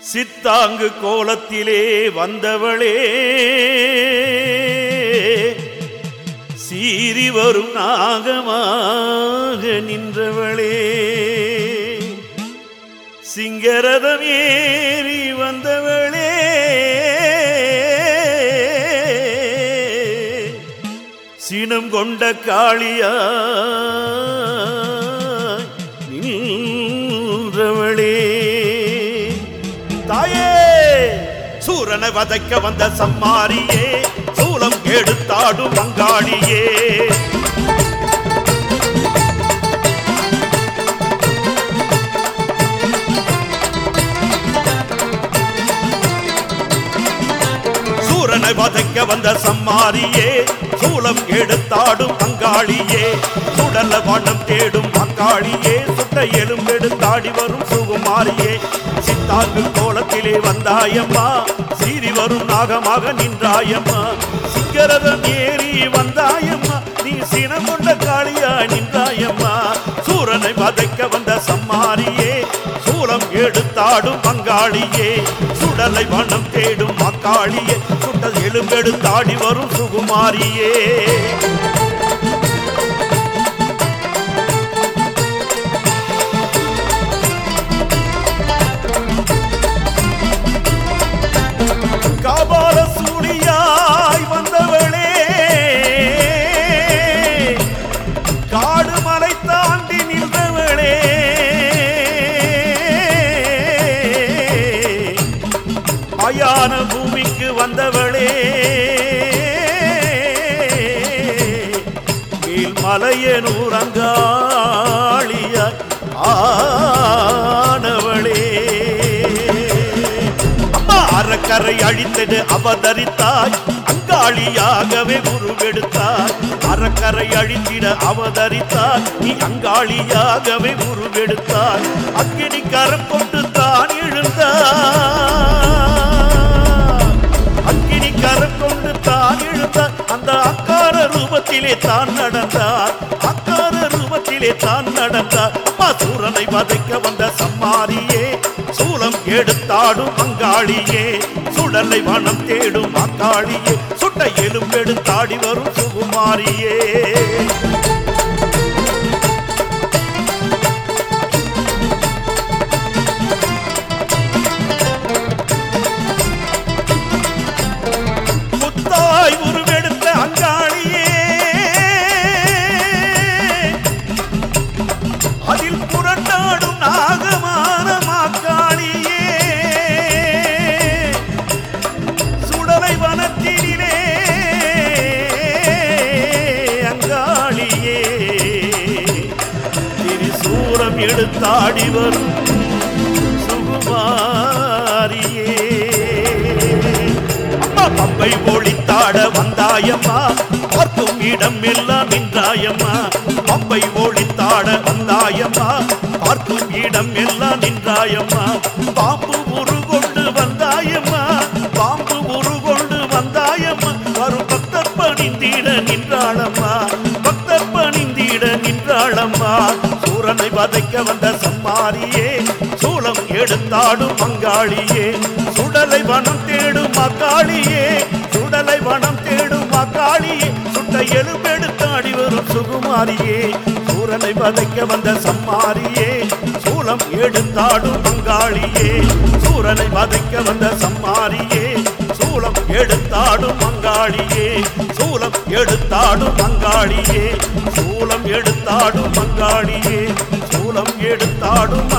சித்தாங்கு கோலத்திலே வந்தவளே சீறி வரும் நாகமாக நின்றவளே சிங்கரதம் ஏறி வந்தவளே சினம் கொண்ட காளியா நின்றவளே தாயே சூரனை வதைக்க வந்த சம்மாரியே சூலம் எடுத்தாடும் வங்காளியே சூரனை வதைக்க வந்த சம்மாரியே சூலம் எடுத்தாடும் அங்காளியே சுடல வண்ணம் தேடும் அங்காளியே சுட்ட எலும்பெடுத்தாடி வரும் சுகுமாரியே சித்தாங்கு கோலத்திலே வந்தாயம்மா சீறி வரும் நாகமாக நின்றாயம்மா சிங்கரதம் ஏறி வந்தாயம்மா நீ சினம் கொண்ட காளியா நின்றாயம்மா சூரனை வதைக்க வந்த சம்மாரியே சூலம் எடுத்தாடும் பங்காளியே சுடலை வண்ணம் தேடும் மக்காளியே சுடல் எலும்பெடுத்தாடி வரும் சுகுமாரியே காபால சூடியாய் வந்தவளே காடு மலை தாண்டி நின்றவளே மயான பூமிக்கு வந்தவளே கீழ் மலையனூர் அங்காளியாய் ஆனவளே அம்மா அறக்கரை அழித்தது அவதரித்தாய் அங்காளியாகவே உருவெடுத்தாய் அறக்கரை அழித்திட அவதரித்தாய் நீ அங்காளியாகவே உருவெடுத்தாய் அக்கினி கரம் கொண்டு தான் எழுந்தாய் அக்கினி கரம் கொண்டு தான் எழுந்தார் அந்த அக்கார ரூபத்திலே தான் நடந்தார் அக்கார ரூபத்திலே தான் நடந்தார் அம்மா சூரனை வதைக்க வந்த சம்மாரியே சூலம் எடுத்தாடும் அங்காளியே சுடலை வனம் தேடும் அங்காளியே சுட்ட எலும்பெடுத்தாடி வரும் சுகுமாரியே முத்தாய் உருவெடுத்த அங்காளியே அதில் புரண்டாடும் நாகமான மாக்காளியே சுடலை வனத்தினிலே அங்காளியே திரிசூலம் எடுத்தாடி வரும் சுகுமாரியே அம்மா பம்பை ஒளித்தாட வந்தாயம்மா பார்க்கும் இடம் எல்லாம் நின்றாயம்மா பம்பை ஒளித்தாட வந்தாயம்மா பார்க்கும் இடம் எல்லாம் நின்றாயம்மா பாம்பு உருகொண்டு வந்தாயம்மா பாம்பு உருகொண்டு வந்தாயம்மா வரும் பக்தர் பணிந்திட நின்றாளம்மா பக்தர் பணிந்திட நின்றாளம்மா சூரனை வதைக்க வந்த சம்மாரியே சூலம் எடுத்தாடும் மங்காளியே சுடலை வனம் தேடும் மக்காளியே சுடலை வனம் தேடும் மக்காளியே சுட்ட எலும்பெடுத்தாடி வரும் சுகுமாரியே சூரனை வதைக்க வந்த சம்மாரியே சூலம் எடுத்தாடும் மங்காளியே சூரனை வதைக்க வந்த சம்மாரியே சூலம் எடுத்தாடும் மங்காளியே சூலம் எடுத்தாடும் மங்காளியே சூலம் எடுத்தாடும் மங்காளியே சூலம் எடுத்தாடும்